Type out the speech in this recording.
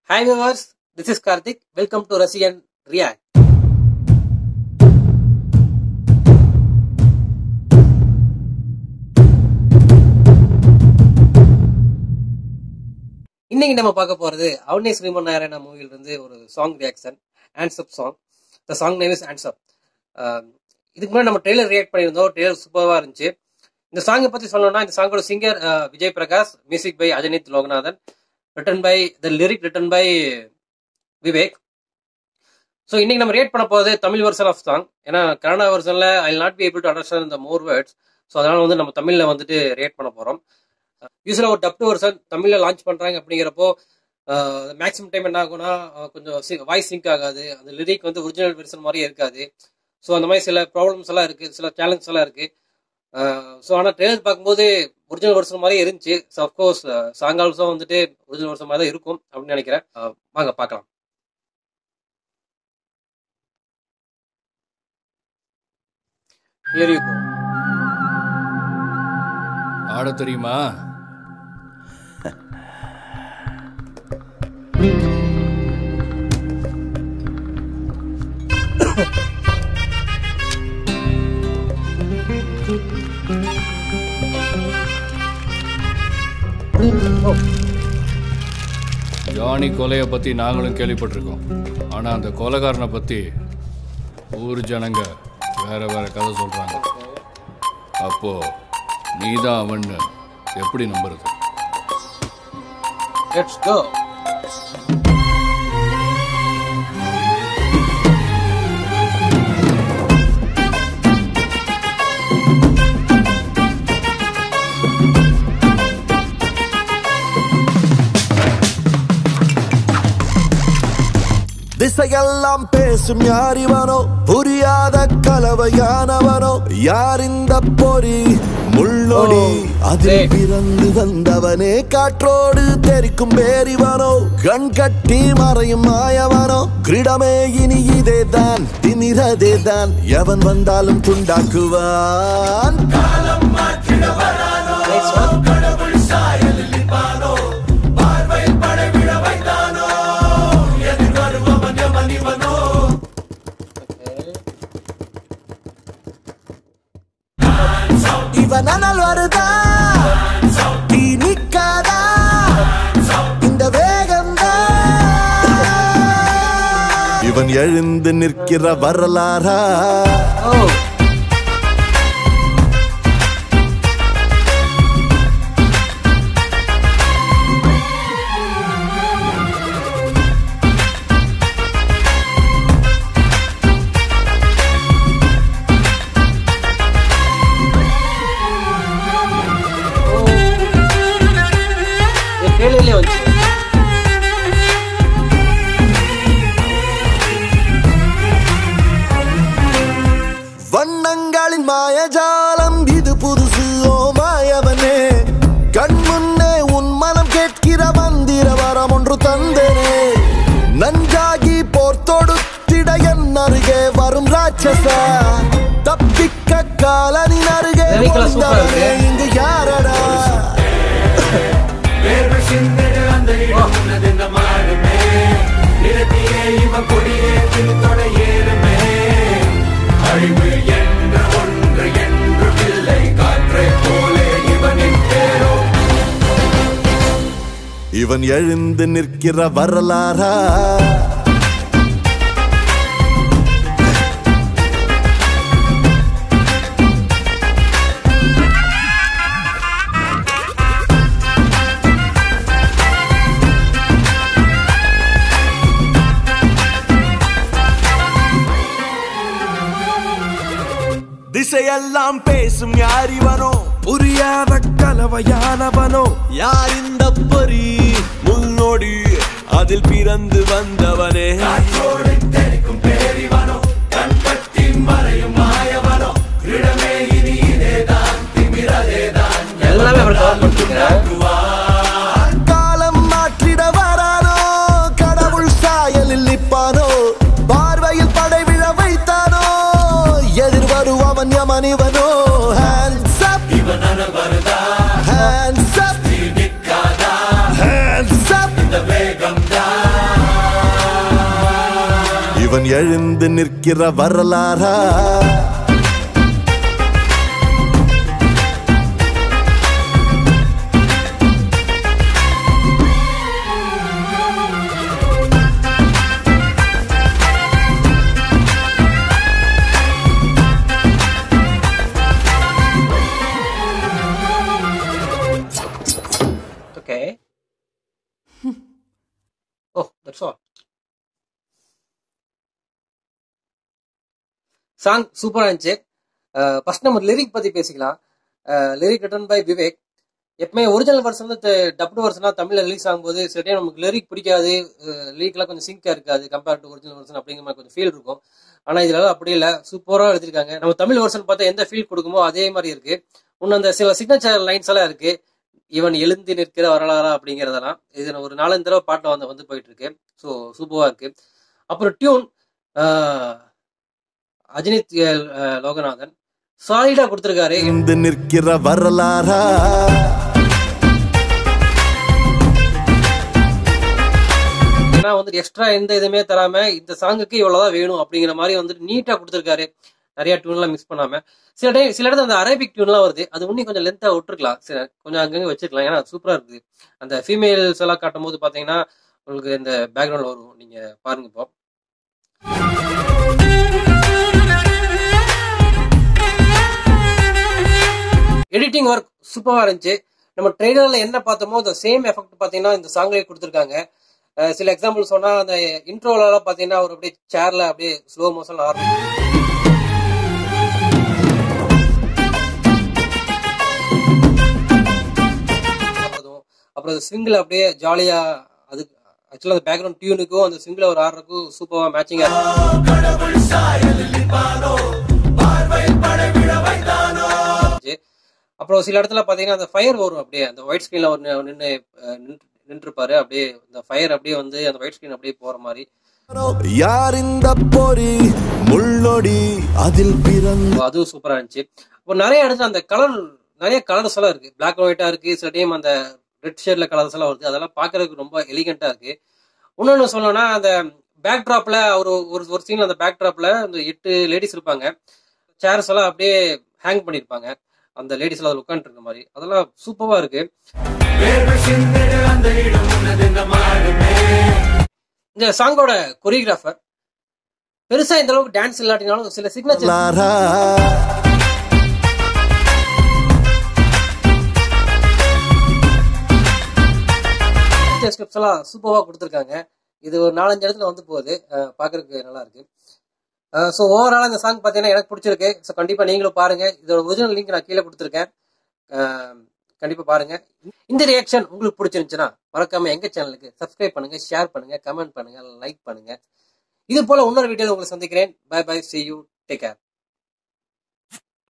Hi viewers, this is Karthik. Welcome to Rasian React. இன்னைக்கு நம்ம பார்க்க போறது அவனே ஸ்ரீமன் நாராயணா மூவில இருந்து ஒரு சாங் ரியாக்ஷன் ஆன்சப் song the song name is ஆன்சப் இதுக்கு முன்னாடி நம்ம ட்ரெய்லர் ரியாக்ட் பண்ணியிருந்தோம் ட்ரெய்லர் சூப்பராக இருந்துச்சு இந்த சாங்கை பத்தி சொல்லணும்னா இந்த சாங்கோட singer Vijay Prakash music by Ajaneesh Loknath written by the lyric written by Vivek so இன்னைக்கு நம்ம ரியாக்ட் பண்ண போகிறது தமிழ் வெர்ஷன் ஆஃப் சாங் ஏன்னா கன்னடா வெர்ஷனில் I not be able to understand இந்த மோர் வேர்ட்ஸ் ஸோ அதனால வந்து நம்ம தமிழில் வந்துட்டு ரியாக்ட் பண்ண போகிறோம் யூஸ்வலாக ஒரு டப்டு வெர்ஷன் தமிழில் லான்ச் பண்ணுறாங்க அப்படிங்கிறப்போ மேக்ஸிமம் டைம் என்ன ஆகும்னா அஹ், கொஞ்சம் வாய்ஸ் சிங்க் ஆகாது அந்த லிரிக் வந்து ஒரிஜினல் வெர்ஷன் மாதிரியே இருக்காது ஸோ அந்த மாதிரி சில ப்ராப்ளம்ஸ் எல்லாம் இருக்குது சில சேலஞ்ச் எல்லாம் இருக்குது ஸோ ஆனால் ட்ரெயிலர் பார்க்கும்போது ஒரிஜினல் வெர்ஷன் மாதிரியே இருந்துச்சு ஸோ அஃப்கோர்ஸ் சாங் ஆல்சோ வந்துட்டு ஒரிஜினல் வெர்ஷன் மாதிரி தான் இருக்கும் அப்படின்னு நினைக்கிறேன் அஹ், வாங்க பார்க்கலாம் Here you go. ஆட தெரியுமா ஜானி கொலையை பற்றி நாங்களும் கேள்விப்பட்டிருக்கோம் ஆனால் அந்த கொலைகாரனை பற்றி ஊர் ஜனங்க வேற வேற கதை சொல்கிறாங்க அப்போ நீதான் அவன்னு எப்படி நம்புறது Let's go. திசையெல்லாம் பேசும் யார் இவனோ புரியாத கலவையானவனோ யார் இந்த பொறி முள்ளொடி ஓ, அதில் டேய். பிறந்து வந்தவனே காற்றோடு தெரிக்கும் பேரிவனோ கண் கட்டி மறையும் மாயவனோ கிரீடமே இனி இதே தான் திமிரதே தான் எவன் வந்தாலும் துண்டாக்குவான் Next one. Okay. இவன் அனல் வருதா தீ நிக்காதா இந்த வேகம் இவன் எழுந்து நிற்கிற வரலாறா Oh. இது trailer-லயே வந்துச்சு. வண்ணங்களின் மாயஜாலம் இது புதுசு ஓ மாயவனே கண் முன்னே உன் மனம் கேட்கிற மந்திர வரம் ஒன்று தந்தனே நஞ்சாகி போர் தொடுத்திட என் அருகே வரும் ராட்சசா தப்பிக்க காலனின் அருகே Lyrical ஆ சூப்பரா இருக்கு. வந்தவனே இங்கு யாரடா இவன் எழுந்து நிற்கிற வரலாறா திசையெல்லாம் பேசும் யார் இவனோ புரியாத கலவையானவனோ யார் இந்த பொறி முன்னோடி அதில் பிறந்து வந்தவனே எல்லாமே அவர் கவர் பண்ணிருக்காரு காலம் மாற்றிட வரானோ கடவுள் சாயலில் நிற்பானோ பார்வையில் படை விழ வைத்தானோ எதிர் வருவவன் யமனிவனோ hands up hands up hands up எழுந்து நிற்கிற வரலாறா Okay. oh, that's all. Song சூப்பரா இருந்துச்சு ஃபர்ஸ்ட் நம்ம லிரிக் பத்தி பேசிக்கலாம் லிரிக் ரிட்டன் பை விவேக் எப்பவுமே ஒரிஜினல் வெர்ஷன் வந்து டப்டு வெர்ஷனா தமிழ்ல ரிலீஸ் ஆகும்போது சரியா நமக்கு லிரிக் பிடிக்காது லிரிக்லாம் கொஞ்சம் சிங்கா இருக்காது கம்பேர் டு ஒரிஜினல் வெர்ஷன் அப்படிங்கிற மாதிரி கொஞ்சம் ஃபீல் இருக்கும் ஆனா இதுல அப்படி இல்ல சூப்பரா எழுதிருக்காங்க நம்ம தமிழ் வெர்ஷன் பார்த்தா எந்த ஃபீல் கொடுக்குமோ அதே மாதிரி இருக்கு இன்னும் அந்த சில சிக்னேச்சர் லைன்ஸ் எல்லாம் இருக்கு இவன் எழுந்து நிற்கிற வரலாறா அப்படிங்கிறதெல்லாம் இது ஒரு நாலஞ்சு தடவை பாட்டில் வந்து வந்து போயிட்டு இருக்கு ஸோ சூப்பராக இருக்கு அப்புறம் டியூன் அஜினித் அஹ், லோகநாதன் சாலிடா கொடுத்துருக்காரு எழுந்து நிற்கிற வரலாறா ஏன்னா வந்துட்டு எக்ஸ்ட்ரா எந்த இதுவுமே தராம இந்த சாங்குக்கு இவ்வளவுதான் வேணும் அப்படிங்கிற மாதிரி வந்துட்டு நீட்டா கொடுத்துருக்காரு நிறைய டியூன்லாம் மிஸ் பண்ணாம சில டைம் சில இடத்துல அந்த அரேபிக் டியூன்லாம் வருது அது இன்னும் கொஞ்சம் லென்த்தா விட்டுருக்கலாம் சில கொஞ்சம் அங்கங்க வச்சிருக்கலாம் ஏன்னா சூப்பரா இருக்குது அந்த ஃபீமேல்ஸ் எல்லாம் காட்டும் போது பாத்தீங்கன்னா உங்களுக்கு இந்த பேக்ரவுண்ட்ல வரும் நீங்க பாருங்க இப்போ எடிட்டிங் ஒர்க் சூப்பரா இருந்துச்சு நம்ம ட்ரெய்லர்ல என்ன பார்த்தோமோ அந்த சேம் எஃபெக்ட் பாத்தீங்கன்னா இந்த சாங்லயே கொடுத்துருக்காங்க அஹ் சில எக்ஸாம்பிள் சொன்னா அந்த இன்ட்ரோல எல்லாம் பாத்தீங்கன்னா ஒரு அப்படியே சேர்ல அப்படியே ஸ்லோ மோஷன் ஆரம்பிச்சு அதுவும் அப்புறம் அந்த ஸ்விங்கில் அப்படியே ஜாலியா அது ஆக்சுவலாக அந்த பேக்ரவுண்ட் டியூனுக்கும் அந்த ஸ்விங்கில் ஒரு ஆடுறதுக்கும் சூப்பராக மேட்சிங்காக இருந்துச்சு அப்புறம் சில இடத்துல பார்த்தீங்கன்னா அந்த ஃபயர் வரும் அப்படியே அந்த ஒயிட் ஸ்க்ரீனில் ஒரு நின்று நின்றுப்பாரு அப்படியே அந்த ஃபயர் அப்படியே வந்து அந்த ஒயிட் ஸ்க்ரீன் அப்படியே போகிற மாதிரி யார் இந்த பொறி முள்ளொடி அதில் பிறந்த So, அதுவும் சூப்பரா இருந்துச்சு இப்போ நிறைய இடத்துல அந்த கலர் நிறைய கலர்ஸ் எல்லாம் இருக்கு பிளாக் அண்ட் ஒயிட்டா இருக்கு சில டைம் அந்த ரெட் ஷேட்ல கலர்ஸ் எல்லாம் வருது அதெல்லாம் பார்க்கறதுக்கு ரொம்ப எலிகண்டா இருக்கு இன்னொன்னு சொல்லணும்னா அந்த பேக் ட்ராப்ல ஒரு ஒரு ஒரு சீன்ல அந்த பேக் ட்ராப்ல அந்த எட்டு லேடிஸ் இருப்பாங்க சேர்ஸ் எல்லாம் அப்படியே ஹேங் பண்ணிருப்பாங்க அந்த லேடிஸ் எல்லாம் உட்காந்துட்டு இருக்க மாதிரி அதெல்லாம் சூப்பரா இருக்கு இந்த சாங்கோட கொரியோகிராஃபர் பெருசா இந்த அளவுக்கு டான்ஸ் இல்லாட்டினாலும் சில சிக்னேச்சர் வரலாறா ஸ்கிரிப்ட்ஸ் எல்லாம் சூப்பராக கொடுத்துருக்காங்க இது ஒரு நாலஞ்சு இடத்துல வந்து போகுது அஹ் பார்க்கறதுக்கு நல்லா இருக்கு ஸோ ஓவரால் இந்த சாங் பார்த்தீங்கன்னா எனக்கு பிடிச்சிருக்கு ஸோ கண்டிப்பாக நீங்களும் பாருங்க இதோட ஒரிஜினல் லிங்க் நான் கீழே கொடுத்துருக்கேன் கண்டிப்பாக பாருங்க இந்த ரியாக்ஷன் உங்களுக்கு பிடிச்சிருந்துச்சுன்னா மறக்காம எங்க சேனலுக்கு சப்ஸ்கிரைப் பண்ணுங்க ஷேர் பண்ணுங்க கமெண்ட் பண்ணுங்க லைக் பண்ணுங்க இது போல இன்னொரு வீடியோவில் உங்களை சந்திக்கிறேன் bye bye see you take care